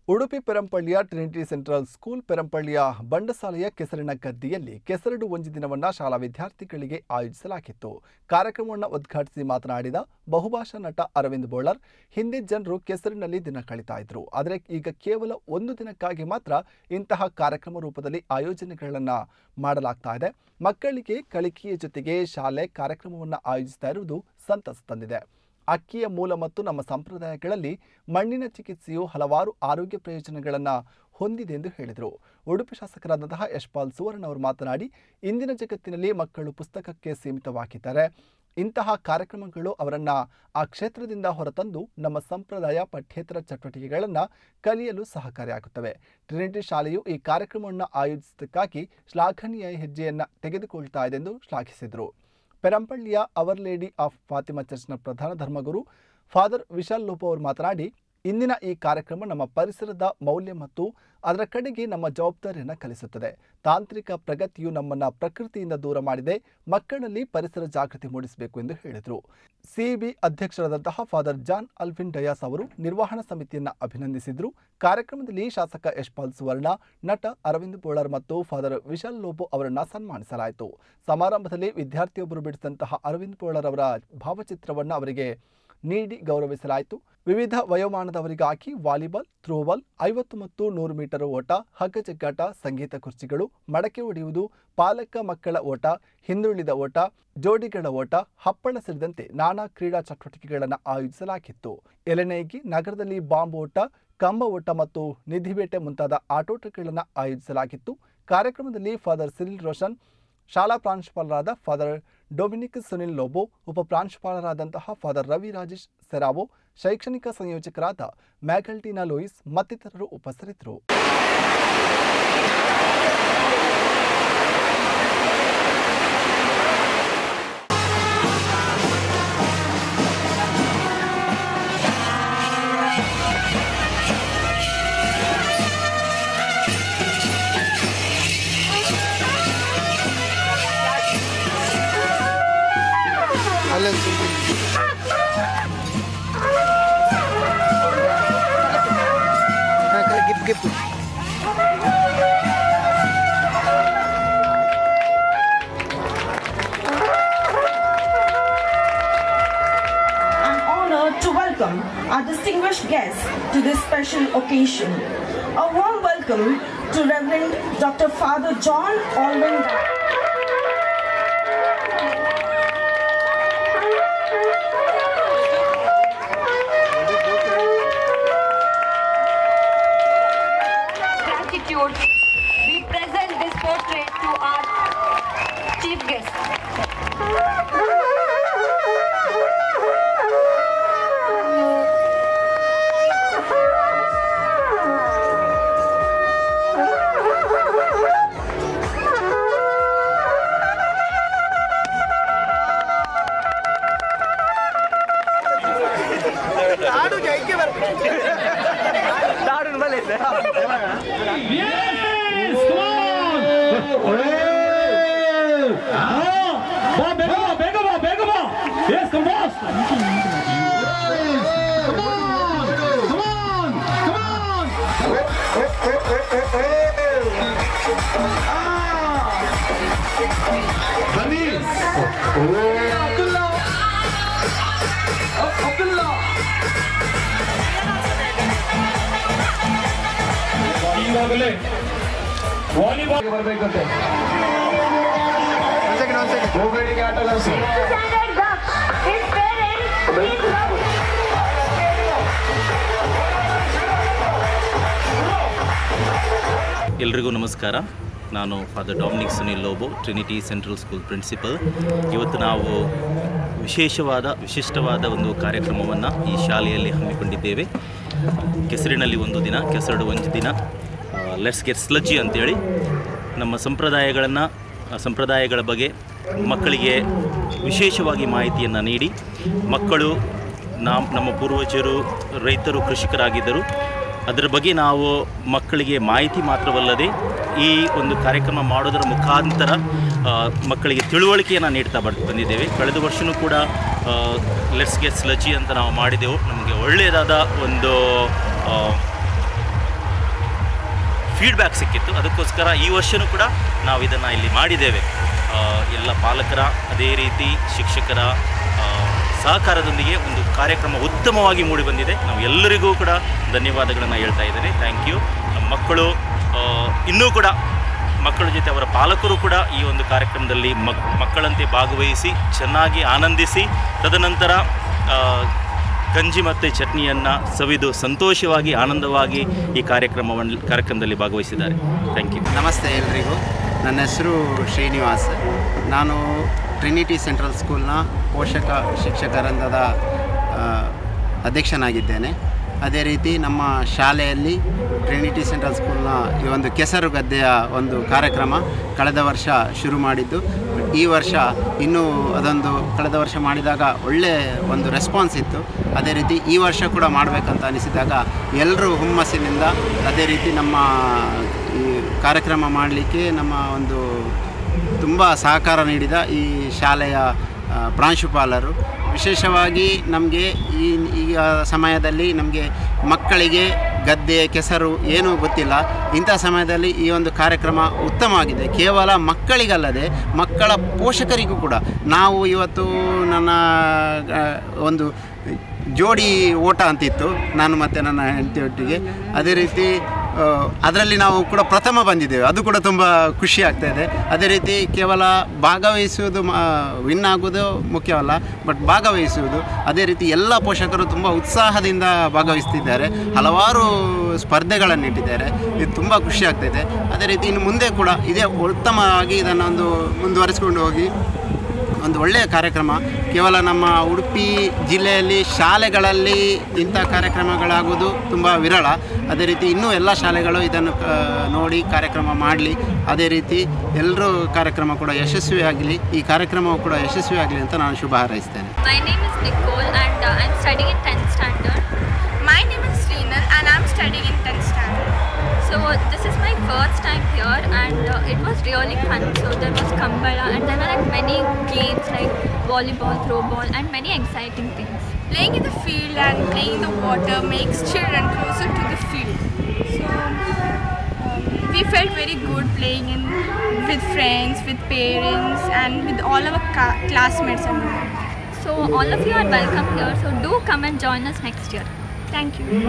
ಉಡುಪಿ ಪೆರಂಪಳ್ಳಿಯ Trinity Central School ಪೆರಂಪಳ್ಳಿಯ ಬಂಡಸಾಲೆಯ ಕೆಸರಿನ ಗದ್ದಿಯಲ್ಲಿ ಕೆಸರಡು ಒಂಜಿ ದಿನವನ್ನ ಶಾಲಾ ವಿದ್ಯಾರ್ಥಿಗಳಿಗೆ ಆಯೋಜಿಸಲಾಗಿತ್ತು ಕಾರ್ಯಕ್ರಮವನ್ನು ಉದ್ಘಾಟಿಸಿ ಮಾತನಾಡಿದ ಬಹುಭಾಷಾ ನಟ ಅರವಿಂದ್ ಬೋಳರ್ ಹಿಂದೆ ಜನರು ಕೆಸರಿನಲ್ಲಿ ದಿನ ಕಳೀತಾ ಇದ್ರು ಆದರೆ ಈಗ ಕೇವಲ ಒಂದು ದಿನಕ್ಕಾಗಿ ಮಾತ್ರ ಇಂತಹ ಕಾರ್ಯಕ್ರಮ ರೂಪದಲ್ಲಿ ಆಯೋಜನೆಗಳನ್ನ ಮಾಡಲಾಗ್ತಾ ಇದೆ ಮಕ್ಕಳಿಗೆ ಕಲಿಕೆಯ ಜೊತೆಗೆ ಶಾಲೆ ಕಾರ್ಯಕ್ರಮವನ್ನು ಆಯೋಜಿಸ್ತಾ ಇರುವುದು ಸಂತಸ ತಂದಿದೆ ಅಕ್ಕಿಯ ಮೂಲ ಮತ್ತು ನಮ್ಮ ಸಂಪ್ರದಾಯಗಳಲ್ಲಿ ಮಣ್ಣಿನ ಚಿಕಿತ್ಸೆಯು ಹಲವಾರು ಆರೋಗ್ಯ ಪ್ರಯೋಜನಗಳನ್ನು ಹೊಂದಿದೆ ಎಂದು ಹೇಳಿದರು ಉಡುಪಿ ಶಾಸಕರಾದಂತಹ ಯಶ್ಪಾಲ್ ಸುವರ್ಣ ಅವರು ಮಾತನಾಡಿ ಇಂದಿನ ಜಗತ್ತಿನಲ್ಲಿ ಮಕ್ಕಳು ಪುಸ್ತಕಕ್ಕೆ ಸೀಮಿತವಾಗಿದ್ದಾರೆ ಇಂತಹ ಕಾರ್ಯಕ್ರಮಗಳು ಅವರನ್ನು ಆ ಕ್ಷೇತ್ರದಿಂದ ಹೊರತಂದು ನಮ್ಮ ಸಂಪ್ರದಾಯ ಪಠ್ಯೇತರ ಚಟುವಟಿಕೆಗಳನ್ನು ಕಲಿಯಲು ಸಹಕಾರಿಯಾಗುತ್ತವೆ ಟ್ರಿನಿಟಿ ಶಾಲೆಯು ಈ ಕಾರ್ಯಕ್ರಮವನ್ನು ಆಯೋಜಿಸಿದ್ದಕ್ಕಾಗಿ ಶ್ಲಾಘನೀಯ ಹೆಜ್ಜೆಯನ್ನು ತೆಗೆದುಕೊಳ್ತಾ ಇದೆ ಎಂದು ಶ್ಲಾಘಿಸಿದರು ಪೆರಂಪಳ್ಳಿಯ ಅವರ್ ಲೇಡಿ ಆಫ್ ಫಾತಿಮಾ ಚರ್ಚ್ನ ಪ್ರಧಾನ ಧರ್ಮಗುರು ಫಾದರ್ ವಿಶಾಲ್ ಲೋಪೋ ಅವರು ಮಾತನಾಡಿ ಇಂದಿನ ಈ ಕಾರ್ಯಕ್ರಮ ನಮ್ಮ ಪರಿಸರದ ಮೌಲ್ಯ ಮತ್ತು ಅದರ ಕಡೆಗೆ ನಮ್ಮ ಜವಾಬ್ದಾರಿಯನ್ನು ಕಲಿಸುತ್ತದೆ ತಾಂತ್ರಿಕ ಪ್ರಗತಿಯು ನಮ್ಮನ್ನು ಪ್ರಕೃತಿಯಿಂದ ದೂರ ಮಾಡಿದೆ ಮಕ್ಕಳಲ್ಲಿ ಪರಿಸರ ಜಾಗೃತಿ ಮೂಡಿಸಬೇಕು ಎಂದು ಹೇಳಿದರು ಸಿಇಬಿ ಅಧ್ಯಕ್ಷರಾದಂತಹ ಫಾದರ್ ಜಾನ್ ಅಲ್ವಿನ್ ಡಯಾಸ್ ಅವರು ನಿರ್ವಹಣಾ ಸಮಿತಿಯನ್ನು ಅಭಿನಂದಿಸಿದರು ಕಾರ್ಯಕ್ರಮದಲ್ಲಿ ಶಾಸಕ ಯಶ್ಪಾಲ್ ಸುವರ್ಣ ನಟ ಅರವಿಂದ್ ಬೋಳರ್ ಮತ್ತು ಫಾದರ್ ವಿಶಾಲ್ ಲೋಬೋ ಅವರನ್ನು ಸನ್ಮಾನಿಸಲಾಯಿತು ಸಮಾರಂಭದಲ್ಲಿ ವಿದ್ಯಾರ್ಥಿಯೊಬ್ಬರು ಬಿಡಿಸಿದಂತಹ ಅರವಿಂದ್ ಬೋಳರ್ ಅವರ ಭಾವಚಿತ್ರವನ್ನು ಅವರಿಗೆ ನೀಡಿ ಗೌರವಿಸಲಾಯಿತು ವಿವಿಧ ವಯೋಮಾನದವರಿಗಾಗಿ ವಾಲಿಬಾಲ್ ಥ್ರೋಬಾಲ್ ಐವತ್ತು ಮತ್ತು ನೂರು ಮೀಟರ್ ಓಟ ಹಗ್ಗ ಜಗ್ಗಾಟ ಸಂಗೀತ ಕುರ್ಚಿಗಳು ಮಡಕೆ ಹೊಡೆಯುವುದು ಪಾಲಕ ಮಕ್ಕಳ ಓಟ ಹಿಂದುಳಿದ ಓಟ ಜೋಡಿಗಳ ಓಟ ಹಪ್ಪಳ ಸೇರಿದಂತೆ ನಾನಾ ಕ್ರೀಡಾ ಚಟುವಟಿಕೆಗಳನ್ನು ಆಯೋಜಿಸಲಾಗಿತ್ತು ಎಲೆನೇಗಿ ನಗರದಲ್ಲಿ ಬಾಂಬ್ ಓಟ ಕಂಬ ಓಟ ಮತ್ತು ನಿಧಿಬೇಟೆ ಮುಂತಾದ ಆಟೋಟಗಳನ್ನು ಆಯೋಜಿಸಲಾಗಿತ್ತು ಕಾರ್ಯಕ್ರಮದಲ್ಲಿ ಫಾದರ್ ಸಿರಿಲ್ ರೋಷನ್ ಶಾಲಾ ಪ್ರಾಂಶುಪಾಲರಾದ ಫಾದರ್ ಡೊಮಿನಿಕ್ ಸುನಿಲ್ ಲೋಬೋ ಉಪ ಪ್ರಾಂಶುಪಾಲರಾದಂತಹ ಫಾದರ್ ರವಿ ರಾಜೇಶ್ ಸೆರಾವೋ ಶೈಕ್ಷಣಿಕ ಸಂಯೋಜಕರಾದ ಮ್ಯಾಗಲ್ಟಿನಾ ಲೂಯಿಸ್ ಮತ್ತಿತರರು ಉಪಸ್ಥಿತರಿದ್ದರು ಅಲ್ಲೇ gift gift I'm honored to welcome our distinguished guests to this special occasion. A warm welcome to Reverend Dr. Father John Alwyn. gratitude, we present this portrait to our chief guest. ಬಾ ಬೇಗ ಬಾ ಬೇಗ ಬಾ ಬೇಗ ಬಾ yes come boss ಈಗಾಗಲೇ volleyball ಬರಬೇಕಂತೆ ಒಂದ್ ಸೆಕೆಂಡ್ ಒಂದ್ ಸೆಕೆಂಡ್ ಹೋಗಬೇಡಿಗೆ ಆಟ ಆಡಿಸಿ ಎಲ್ರಿಗೂ ನಮಸ್ಕಾರ ನಾನು father Dominic Sunil Lobo Trinity Central School principal ಇವತ್ತು ನಾವು ವಿಶೇಷವಾದ ವಿಶಿಷ್ಟವಾದ ಒಂದು ಕಾರ್ಯಕ್ರಮವನ್ನು ಈ ಶಾಲೆಯಲ್ಲಿ ಹಮ್ಮಿಕೊಂಡಿದ್ದೇವೆ ಕೆಸರಿನಲ್ಲಿ ಒಂದು ದಿನ ಕೆಸರಡು ಒಂದು ದಿನ ಲೆಟ್ಸ್ ಗೆಟ್ ಸ್ಲಜ್ಜಿ ಅಂತೇಳಿ ನಮ್ಮ ಸಂಪ್ರದಾಯಗಳನ್ನು ಸಂಪ್ರದಾಯಗಳ ಬಗ್ಗೆ ಮಕ್ಕಳಿಗೆ ವಿಶೇಷವಾಗಿ ಮಾಹಿತಿಯನ್ನು ನೀಡಿ ಮಕ್ಕಳು ನಾವು ನಮ್ಮ ಪೂರ್ವಜರು ರೈತರು ಕೃಷಿಕರಾಗಿದ್ದರು ಅದರ ಬಗ್ಗೆ ನಾವು ಮಕ್ಕಳಿಗೆ ಮಾಹಿತಿ ಮಾತ್ರವಲ್ಲದೆ ಈ ಒಂದು ಕಾರ್ಯಕ್ರಮ ಮಾಡೋದರ ಮುಖಾಂತರ ಆ, ಮಕ್ಕಳಿಗೆ ತಿಳುವಳಿಕೆಯನ್ನು ನೀಡ್ತಾ ಬರ್ ಬಂದಿದ್ದೇವೆ ಕಳೆದ ವರ್ಷವೂ ಕೂಡ ಲೆಟ್ಸ್ ಗೆಟ್ ಸ್ಲಜಿ ಅಂತ ನಾವು ಮಾಡಿದೆವು ನಮಗೆ ಒಳ್ಳೆಯದಾದ ಒಂದು ಫೀಡ್ಬ್ಯಾಕ್ ಸಿಕ್ಕಿತ್ತು ಅದಕ್ಕೋಸ್ಕರ ಈ ವರ್ಷವೂ ಕೂಡ ನಾವು ಇದನ್ನು ಇಲ್ಲಿ ಮಾಡಿದ್ದೇವೆ ಆ, ಎಲ್ಲ ಪಾಲಕರ ಅದೇ ರೀತಿ ಶಿಕ್ಷಕರ ಆ, ಸಹಕಾರದೊಂದಿಗೆ ಒಂದು ಕಾರ್ಯಕ್ರಮ ಉತ್ತಮವಾಗಿ ಮೂಡಿಬಂದಿದೆ ನಾವು ಎಲ್ಲರಿಗೂ ಕೂಡ ಧನ್ಯವಾದಗಳನ್ನು ಹೇಳ್ತಾ ಇದ್ದೇನೆ ಥ್ಯಾಂಕ್ ಯು ನಮ್ಮ ಮಕ್ಕಳು ಆ, ಇನ್ನೂ ಕೂಡ ಮಕ್ಕಳ ಜೊತೆ ಅವರ ಪಾಲಕರು ಕೂಡ ಈ ಒಂದು ಕಾರ್ಯಕ್ರಮದಲ್ಲಿ ಮಕ್ ಮಕ್ಕಳಂತೆ ಭಾಗವಹಿಸಿ ಚೆನ್ನಾಗಿ ಆನಂದಿಸಿ ತದನಂತರ ಆ, ಗಂಜಿ ಮತ್ತು ಚಟ್ನಿಯನ್ನು ಸವಿದು ಸಂತೋಷವಾಗಿ ಆನಂದವಾಗಿ ಈ ಕಾರ್ಯಕ್ರಮವನ್ನು ಕಾರ್ಯಕ್ರಮದಲ್ಲಿ ಭಾಗವಹಿಸಿದ್ದಾರೆ ಥ್ಯಾಂಕ್ ಯು ನಮಸ್ತೆ ಎಲ್ರಿಗೂ ನನ್ನ ಹೆಸರು ಶ್ರೀನಿವಾಸ್ ನಾನು ಟ್ರಿನಿಟಿ ಸೆಂಟ್ರಲ್ ಸ್ಕೂಲ್ನ ಪೋಷಕ ಶಿಕ್ಷಕರಂಗದ ಆ, ಅಧ್ಯಕ್ಷನಾಗಿದ್ದೇನೆ ಅದೇ ರೀತಿ ನಮ್ಮ ಶಾಲೆಯಲ್ಲಿ ಟ್ರಿನಿಟಿ ಸೆಂಟ್ರಲ್ ಸ್ಕೂಲ್ನ ಈ ಒಂದು ಕೆಸರು ಗದ್ದೆಯ ಒಂದು ಕಾರ್ಯಕ್ರಮ ಕಳೆದ ವರ್ಷ ಶುರು ಮಾಡಿದ್ದು ಈ ವರ್ಷ ಇನ್ನೂ ಅದೊಂದು ಕಳೆದ ವರ್ಷ ಮಾಡಿದಾಗ ಒಳ್ಳೆ ಒಂದು ರೆಸ್ಪಾನ್ಸ್ ಇತ್ತು ಅದೇ ರೀತಿ ಈ ವರ್ಷ ಕೂಡ ಮಾಡಬೇಕಂತ ಅನಿಸಿದಾಗ ಎಲ್ಲರೂ ಹುಮ್ಮಸ್ಸಿನಿಂದ ಅದೇ ರೀತಿ ನಮ್ಮ ಈ ಕಾರ್ಯಕ್ರಮ ಮಾಡಲಿಕ್ಕೆ ನಮ್ಮ ಒಂದು ತುಂಬ ಸಹಕಾರ ನೀಡಿದ ಈ ಶಾಲೆಯ ಆ, ಪ್ರಾಂಶುಪಾಲರು ವಿಶೇಷವಾಗಿ ನಮಗೆ ಈ ಈಗ ಸಮಯದಲ್ಲಿ ನಮಗೆ ಮಕ್ಕಳಿಗೆ ಗದ್ದೆ ಕೆಸರು ಏನೂ ಗೊತ್ತಿಲ್ಲ ಇಂಥ ಸಮಯದಲ್ಲಿ ಈ ಒಂದು ಕಾರ್ಯಕ್ರಮ ಉತ್ತಮವಾಗಿದೆ ಕೇವಲ ಮಕ್ಕಳಿಗಲ್ಲದೆ ಮಕ್ಕಳ ಪೋಷಕರಿಗೂ ಕೂಡ ನಾವು ಇವತ್ತು ನನ್ನ ಆ, ಒಂದು ಜೋಡಿ ಓಟ ಅಂತಿತ್ತು ನಾನು ಮತ್ತು ನನ್ನ ಹೆಂಡತಿಯೊಟ್ಟಿಗೆ ಅದೇ ರೀತಿ ಅದರಲ್ಲಿ ನಾವು ಕೂಡ ಪ್ರಥಮ ಬಂದಿದ್ದೇವೆ ಅದು ಕೂಡ ತುಂಬ ಖುಷಿ ಆಗ್ತಾ ಇದೆ ಅದೇ ರೀತಿ ಕೇವಲ ಭಾಗವಹಿಸುವುದು ವಿನ್ ಆಗೋದು ಮುಖ್ಯವಲ್ಲ ಬಟ್ ಭಾಗವಹಿಸುವುದು ಅದೇ ರೀತಿ ಎಲ್ಲ ಪೋಷಕರು ತುಂಬ ಉತ್ಸಾಹದಿಂದ ಭಾಗವಹಿಸ್ತಿದ್ದಾರೆ ಹಲವಾರು ಸ್ಪರ್ಧೆಗಳನ್ನು ಇಟ್ಟಿದ್ದಾರೆ ಇದು ತುಂಬ ಖುಷಿ ಆಗ್ತಾಯಿದೆ ಅದೇ ರೀತಿ ಇನ್ನು ಮುಂದೆ ಕೂಡ ಇದೇ ಉತ್ತಮವಾಗಿ ಇದನ್ನು ಒಂದು ಮುಂದುವರಿಸಿಕೊಂಡು ಹೋಗಿ ಒಂದು ಒಳ್ಳೆಯ ಕಾರ್ಯಕ್ರಮ ಕೇವಲ ನಮ್ಮ ಉಡುಪಿ ಜಿಲ್ಲೆಯಲ್ಲಿ ಶಾಲೆಗಳಲ್ಲಿ ಇಂಥ ಕಾರ್ಯಕ್ರಮಗಳಾಗುವುದು ತುಂಬ ವಿರಳ ಅದೇ ರೀತಿ ಇನ್ನೂ ಎಲ್ಲ ಶಾಲೆಗಳು ಇದನ್ನು ಆ, ನೋಡಿ ಕಾರ್ಯಕ್ರಮ ಮಾಡಲಿ ಅದೇ ರೀತಿ ಎಲ್ಲರೂ ಕಾರ್ಯಕ್ರಮ ಕೂಡ ಯಶಸ್ವಿಯಾಗಲಿ ಈ ಕಾರ್ಯಕ್ರಮವು ಕೂಡ ಯಶಸ್ವಿಯಾಗಲಿ ಅಂತ ನಾನು ಶುಭ ಹಾರೈಸ್ತೇನೆ My name is Nicole and uh, I'm studying in 10th standard. My name is Sreenal and I'm studying in 10th standard. So this is my first time here and uh, it was really fun. So there was Kambala and there were like many games like volleyball, throw ball and many exciting things. Playing in the field and playing in the water makes children closer to the field. So um, we felt very good playing in with friends, with parents, and with all our ca- classmates and all. So all of you are welcome here. So do come and join us next year. Thank you.